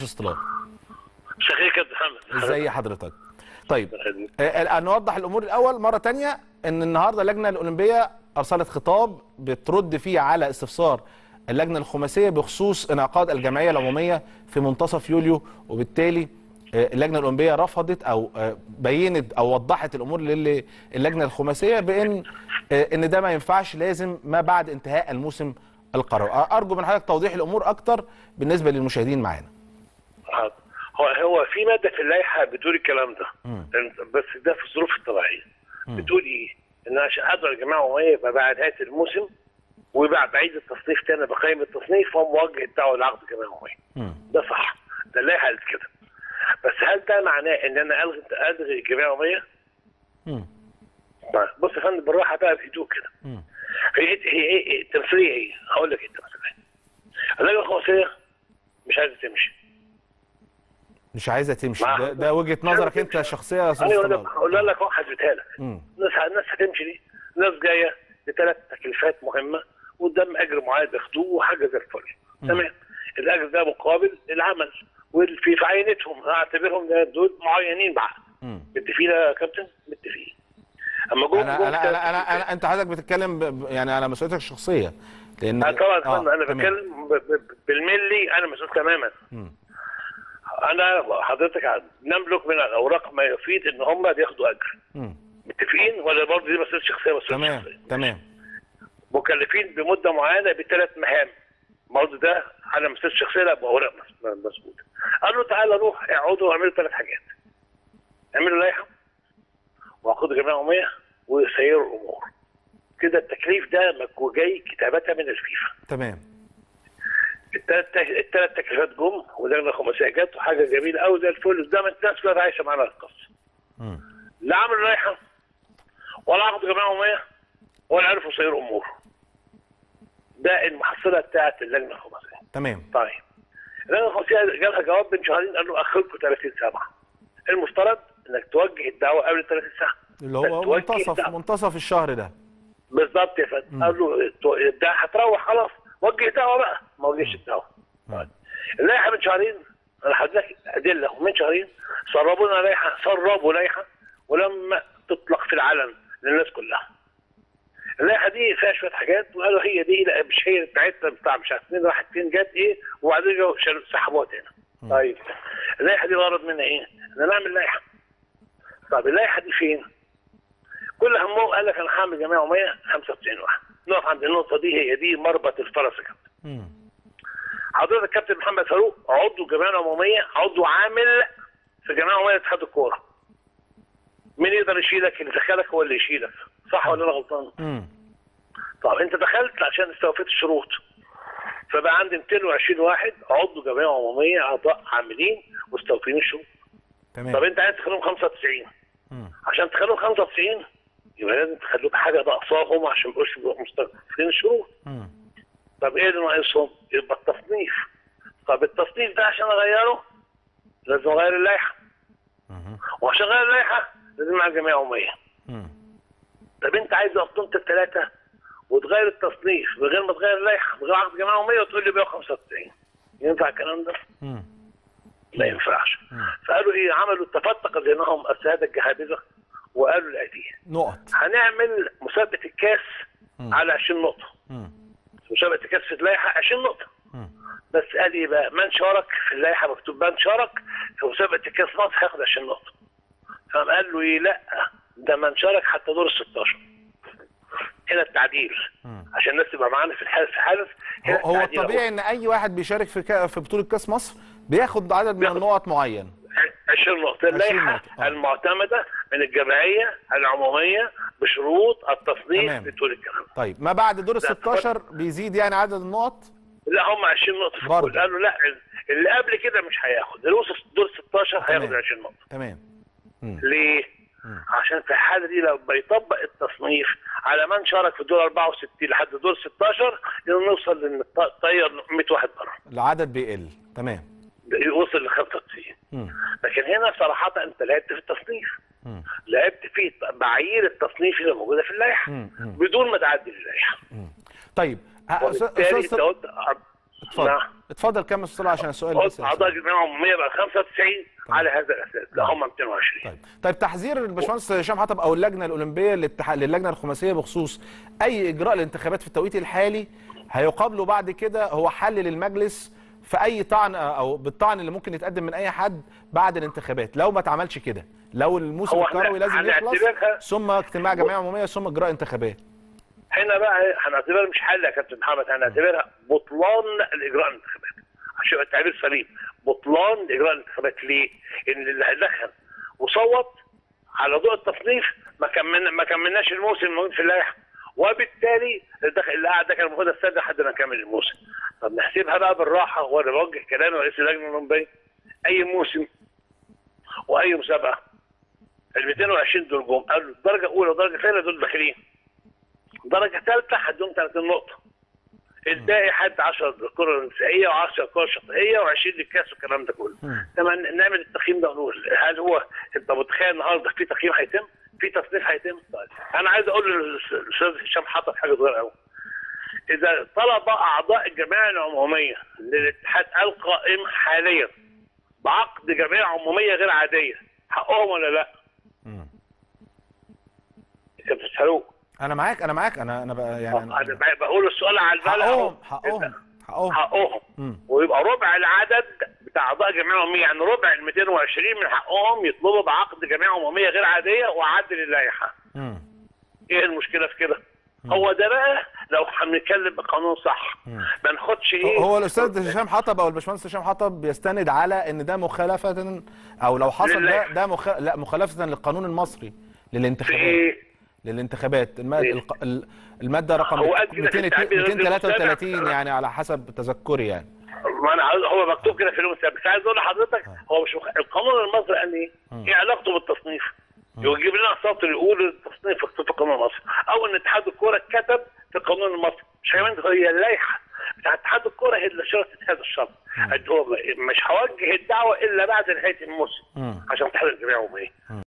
اصطلاح شكرا كابتن محمد ازي حضرتك طيب آه، آه، نوضح الامور الاول مره تانية ان النهارده اللجنه الاولمبيه ارسلت خطاب بترد فيه على استفسار اللجنه الخماسيه بخصوص انعقاد الجمعيه العموميه في منتصف يوليو وبالتالي آه، اللجنه الاولمبيه رفضت او آه، بينت او وضحت الامور للجنه الخماسيه بان آه، ان ده ما ينفعش لازم ما بعد انتهاء الموسم القروي ارجو من حضرتك توضيح الامور اكتر بالنسبه للمشاهدين معانا حاضر. هو هو في ماده في اللائحه بتقول الكلام ده بس ده في الظروف الطبيعيه بتقول ايه؟ ان عشان ادعو الجماعه العموميه يبقى بعد نهايه الموسم ويبقى بعيد التصنيف تاني بقيم التصنيف هو موجه الدعوه لعقد الجماعه العموميه ده صح ده اللائحه قالت كده بس هل ده معناه ان انا الغي الغي الجماعه العموميه؟ مم. طيب، بص يا فندم بالراحه بقى بهدوء كده مم. هي هي ايه إيه التمثيليه ايه؟ هقول لك ايه التمثيليه اللجنه الخماسيه مش عايزه تمشي مش عايزه تمشي مع- ده, ده وجهه نظرك انت شخصيه يا استاذ ايوه طلال. انا اقول لك واحد حسبتها لك مم. الناس الناس هتمشي دي ناس جايه بثلاث تكليفات مهمه قدام اجر معين بياخدوه وحاجه زي الفل تمام الاجر ده مقابل العمل واللي في في عينتهم اعتبرهم ده دول معينين بعد مم. متفقين يا كابتن متفقين اما جم انا جم انا تلات انا انا, تكليفات. أنا انت حضرتك بتتكلم ب- ب- يعني على مسؤوليتك الشخصيه لان آه طبعا آه، آه انا تمام. بتكلم ب- ب- بالملي انا مسؤول تماما مم. انا حضرتك نملك من الاوراق ما يفيد ان هم بياخدوا اجر مم. متفقين ولا برضه دي مسؤوليه شخصيه مسؤوليه تمام شخصيه تمام مكلفين بمده معينه بثلاث مهام برضه ده على مسؤوليه شخصيه لا باوراق مس- مسؤوله قال له تعالى روح اقعدوا واعملوا ثلاث حاجات اعملوا لائحه وخدوا جمعيه عموميه وسيروا الامور كده التكليف ده مك- جاي كتابه من الفيفا تمام الثلاث الثلاث تكليفات جم واللجنه الخماسيه جت وحاجه جميله قوي زي الفل ده ما الناس كلها عايشه معانا القصه مم. لا عملوا لائحه ولا عقدوا جمعيه عموميه ولا عرفوا يسيروا امور ده المحصله بتاعت اللجنه الخماسيه تمام طيب اللجنه الخماسيه جالها جواب من شهرين قال له اخركم 30 سبعه المفترض انك توجه الدعوه قبل 30 ساعه اللي هو توجه منتصف الدعوة. منتصف الشهر ده بالظبط يا فندم قال له تو- ده هتروح خلاص وجه دعوه بقى ما وجهش الدعوه طيب. اللائحه من شهرين انا هديلك ادله من شهرين سربوا لنا لائحه سربوا لائحه ولما تطلق في العلن للناس كلها اللائحه دي فيها شويه حاجات وقالوا هي دي لا مش هي بتاعتنا بتاع مش عارف مين راحت فين جت ايه وبعدين جو شالوا- سحبوها تاني طيب اللائحه دي الغرض منها ايه؟ ان نعمل لائحه طب اللائحه دي فين؟ كل همهم قال لك انا هعمل جمعيه عموميه 95 واحد نقف عند النقطه دي هي دي مربط الفرس يا كابتن مم. حضرتك كابتن محمد فاروق عضو جمعيه عموميه عضو عامل في جمعيه عموميه اتحاد الكوره مين يقدر يشيلك اللي دخلك هو اللي يشيلك صح ولا انا غلطان؟ مم. طب انت دخلت عشان استوفيت الشروط فبقى عندي 220 واحد عضو جمعيه عموميه اعضاء عاملين واستوفين الشروط طب تمام انت عايز تخليهم 95 مم. عشان تخليهم 95 يبقى لازم تخلوه بحاجه ناقصاهم عشان ما يبقوش يبقوا مستوفين الشروط مم. طب ايه اللي ناقصهم؟ يبقى التصنيف طب التصنيف ده عشان اغيره لازم اغير اللائحه مم. وعشان اغير اللائحه لازم اعمل جمعيه عموميه مم. طب انت عايز ارقام الثلاثه وتغير التصنيف من غير ما تغير اللائحه من غير عقد جمعيه عموميه وتقول لي 195 ينفع الكلام ده؟ مم. ما ينفعش فقالوا ايه عملوا تفتق ذهنهم الساده الجهابذه وقالوا الاتي نقط هنعمل مسابقه الكاس على 20 نقطه مم. مسابقه الكاس في اللائحه 20 نقطه مم. بس قال ايه بقى من شارك في اللائحه مكتوب من شارك في مسابقه الكاس مصر هياخد 20 نقطه فقام قال له ايه لا ده من شارك حتى دور ال 16 هنا التعديل عشان الناس تبقى معانا في الحارس في حارس هو, هنا هو التعديل أهو. الطبيعي ان اي واحد بيشارك في كا- في بطوله كاس مصر بياخد عدد من بياخد- النقط معين 20 نقطة اللائحة نقطة، آه. المعتمدة من الجمعية العمومية بشروط التصنيف تمام. بتقول الكلام طيب ما بعد دور ال لا، 16 بيزيد يعني عدد النقط لا هم 20 نقطة في برضه. الكل قالوا لا اللي قبل كده مش هياخد اللي وصل دور 16 هياخد تمام. 20 نقطة تمام ليه؟ عشان في الحالة دي لو بيطبق التصنيف على من شارك في دور 64 لحد دور 16 يقدر نوصل لان الط- طير 100 واحد بره العدد بيقل تمام يوصل ل 95 مم. لكن هنا صراحة انت لعبت في التصنيف مم. لعبت في معايير التصنيف اللي موجودة في اللائحة مم. مم. بدون ما تعدل اللائحة طيب أ- أستاذ وبالتالي أستاذ انت قلت اتفضل نعم. اتفضل كمل استاذ عشان السؤال بس يا اعضاء أستاذ. الجمعيه العموميه بقى 95 على هذا الاساس لا هم 220 طيب طيب تحذير الباشمهندس هشام حطب او اللجنه الاولمبيه للاتحاد للجنه الخماسيه بخصوص اي اجراء للانتخابات في التوقيت الحالي هيقابله بعد كده هو حل للمجلس في اي طعن او بالطعن اللي ممكن يتقدم من اي حد بعد الانتخابات لو ما اتعملش كده لو الموسم هو احنا الكروي لازم يخلص هنعتبرها- ثم اجتماع جمعيه عموميه ثم اجراء انتخابات هنا بقى هنعتبرها مش حل يا كابتن محمد هنعتبرها بطلان الاجراء الانتخابات عشان يبقى التعبير سليم بطلان اجراء الانتخابات ليه؟ ان اللي هيدخل وصوت على ضوء التصنيف ما كملنا ما كملناش الموسم الموجود في اللائحه وبالتالي اللي دخل اللي قاعد ده كان المفروض السد لحد ما نكمل الموسم طب نحسبها بقى بالراحه وانا بوجه كلامي رئيس اللجنه الاولمبيه اي موسم واي مسابقه ال 220 دول جم قالوا درجه اولى ودرجه ثانيه دول داخلين درجه ثالثه هدهم 30 نقطه الباقي حد 10 كره نسائيه و10 كره شاطئيه و20 للكاس والكلام ده كله لما نعمل التقييم ده ونقول هل هو انت متخيل النهارده في تقييم هيتم؟ في تصنيف هيتم؟ طيب انا عايز اقول للاستاذ هشام حطب حاجه صغيره قوي اذا طلب اعضاء الجمعيه العموميه للاتحاد القائم حاليا بعقد جمعيه عموميه غير عاديه حقهم ولا لا؟ مم. انت بتسالوه انا معاك انا معاك انا انا بقى يعني انا أنا بقول السؤال على البلد حقهم حقهم حقهم حقهم مم. ويبقى ربع العدد بتاع اعضاء جمعيه عموميه يعني ربع ال 220 من حقهم يطلبوا بعقد جمعيه عموميه غير عاديه وعدل اللائحه مم. ايه المشكله في كده؟ هو ده بقى لو هنتكلم بقانون صح ما ناخدش ايه هو الاستاذ هشام حطب او الباشمهندس هشام حطب بيستند على ان ده مخالفه او لو حصل ده للائحة. ده مخ... لا مخالفه للقانون المصري في للانتخابات ايه؟ للانتخابات الم... إيه؟ الق... ال- الماده رقم هو قال كده في 200 التعبير غير 233 المستمع. يعني على حسب تذكري يعني ما انا عاوز هو مكتوب كده في المسابقه بس عايز اقول لحضرتك هو مش مخ... القانون المصري قال ايه؟ ايه علاقته بالتصنيف؟ يجيب لنا سطر يقول التصنيف مكتوب في القانون المصري او ان اتحاد الكوره كتب في القانون المصري مش كمان هي اللائحه بتاع اتحاد الكوره هي اللي شرطت هذا الشرط قد هو مش هوجه الدعوه الا بعد نهايه الموسم مم. عشان تحدد الجمعيه العموميه